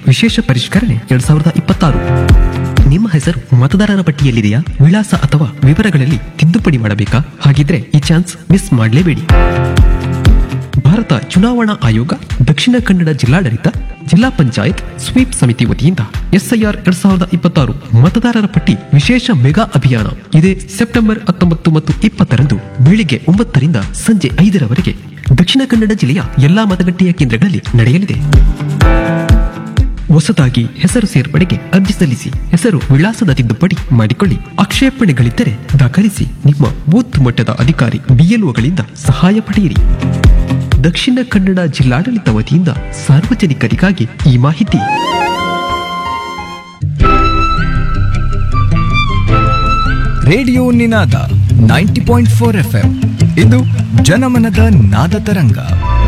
ವಿಶೇಷ ಪರಿಷ್ಕರಣೆ ಎರಡ್ ಸಾವಿರದ ಇಪ್ಪತ್ತಾರು ನಿಮ್ಮ ಹೆಸರು ಮತದಾರರ ಪಟ್ಟಿಯಲ್ಲಿದೆಯಾ ವಿಳಾಸ ಅಥವಾ ವಿವರಗಳಲ್ಲಿ ತಿದ್ದುಪಡಿ ಮಾಡಬೇಕಾ ಹಾಗಿದ್ರೆ ಈ ಚಾನ್ಸ್ ಮಿಸ್ ಮಾಡಲೇಬೇಡಿ ಭಾರತ ಚುನಾವಣಾ ಆಯೋಗ ದಕ್ಷಿಣ ಕನ್ನಡ ಜಿಲ್ಲಾಡಳಿತ ಜಿಲ್ಲಾ ಪಂಚಾಯತ್ ಸ್ವೀಪ್ ಸಮಿತಿ ವತಿಯಿಂದ ಎಸ್ಐಆರ್ ಎರಡ್ ಸಾವಿರದ ಇಪ್ಪತ್ತಾರು ಮತದಾರರ ಪಟ್ಟಿ ವಿಶೇಷ ಮೆಗಾ ಅಭಿಯಾನ ಇದೇ ಸೆಪ್ಟೆಂಬರ್ ಹತ್ತೊಂಬತ್ತು ಮತ್ತು ಇಪ್ಪತ್ತರಂದು ಬೆಳಿಗ್ಗೆ ಒಂಬತ್ತರಿಂದ ಸಂಜೆ ಐದರವರೆಗೆ ದಕ್ಷಿಣ ಕನ್ನಡ ಜಿಲ್ಲೆಯ ಎಲ್ಲಾ ಮತಗಟ್ಟೆಯ ಕೇಂದ್ರಗಳಲ್ಲಿ ನಡೆಯಲಿದೆ ಹೊಸದಾಗಿ ಹೆಸರು ಸೇರ್ಪಡೆಗೆ ಅರ್ಜಿ ಸಲ್ಲಿಸಿ ಹೆಸರು ವಿಳಾಸದ ತಿದ್ದುಪಡಿ ಮಾಡಿಕೊಳ್ಳಿ ಆಕ್ಷೇಪಣೆಗಳಿದ್ದರೆ ದಾಖಲಿಸಿ ನಿಮ್ಮ ಬೂತ್ ಮಟ್ಟದ ಅಧಿಕಾರಿ ಬಿಎಲ್ಒಗಳಿಂದ ಸಹಾಯ ಪಡೆಯಿರಿ ದಕ್ಷಿಣ ಕನ್ನಡ ಜಿಲ್ಲಾಡಳಿತ ವತಿಯಿಂದ ಸಾರ್ವಜನಿಕರಿಗಾಗಿ ಈ ಮಾಹಿತಿ radio Ninada ninety point four F M ಇದು ಜನಮನದ ನಾದ ತರಂಗ